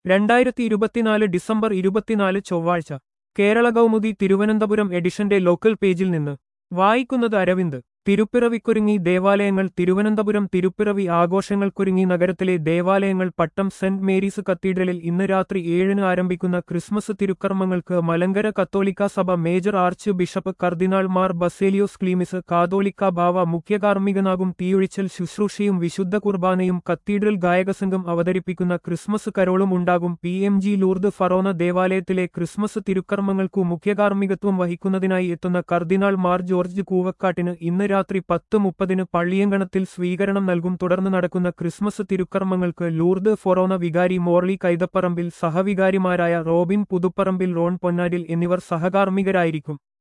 രണ്ടായിരത്തി ഇരുപത്തിനാല് ഡിസംബർ ഇരുപത്തിനാല് ചൊവ്വാഴ്ച കേരള കൗമുദി തിരുവനന്തപുരം എഡിഷന്റെ ലോക്കൽ പേജിൽ നിന്ന് വായിക്കുന്നത് അരവിന്ദ് തിരുപ്പിറവിക്കൊരുങ്ങി ദേവാലയങ്ങൾ തിരുവനന്തപുരം തിരുപ്പിറവി ആഘോഷങ്ങൾക്കൊരുങ്ങി നഗരത്തിലെ ദേവാലയങ്ങൾ പട്ടം സെന്റ് മേരീസ് കത്തീഡ്രലിൽ ഇന്ന് രാത്രി ഏഴിന് ആരംഭിക്കുന്ന ക്രിസ്മസ് തിരുക്കർമ്മങ്ങൾക്ക് മലങ്കര കത്തോലിക്ക സഭ മേജർ ആർച്ച് ബിഷപ്പ് കർദിനാൾ മാർ ബസേലിയോസ് ക്ലീമിസ് കാതോലിക്ക ബാവ മുഖ്യകാർമ്മികനാകും തീയൊഴിച്ചൽ ശുശ്രൂഷയും വിശുദ്ധ കുർബാനയും കത്തീഡ്രൽ ഗായകസംഘം അവതരിപ്പിക്കുന്ന ക്രിസ്മസ് കരോളും ഉണ്ടാകും P M G Lourdes forane ദേവാലയത്തിലെ ക്രിസ്മസ് തിരുക്കർമ്മങ്ങൾക്കു മുഖ്യകാർമ്മികത്വം വഹിക്കുന്നതിനായി എത്തുന്ന കർദിനാൾ മാർ ജോർജ് കൂവക്കാട്ടിന് ഇന്ന് രാത്രി പത്ത് മുപ്പതിന് പള്ളിയങ്കണത്തിൽ സ്വീകരണം നൽകും തുടർന്ന് നടക്കുന്ന ക്രിസ്മസ് തിരുക്കർമ്മങ്ങൾക്ക് ലൂർദ് ഫൊറോന വികാരി മോർലി കൈതപ്പറമ്പിൽ സഹവികാരിമാരായ റോബിൻ പുതുപ്പറമ്പിൽ റോൺ പൊന്നാരിൽ എന്നിവർ സഹകാർമ്മികരായിരിക്കും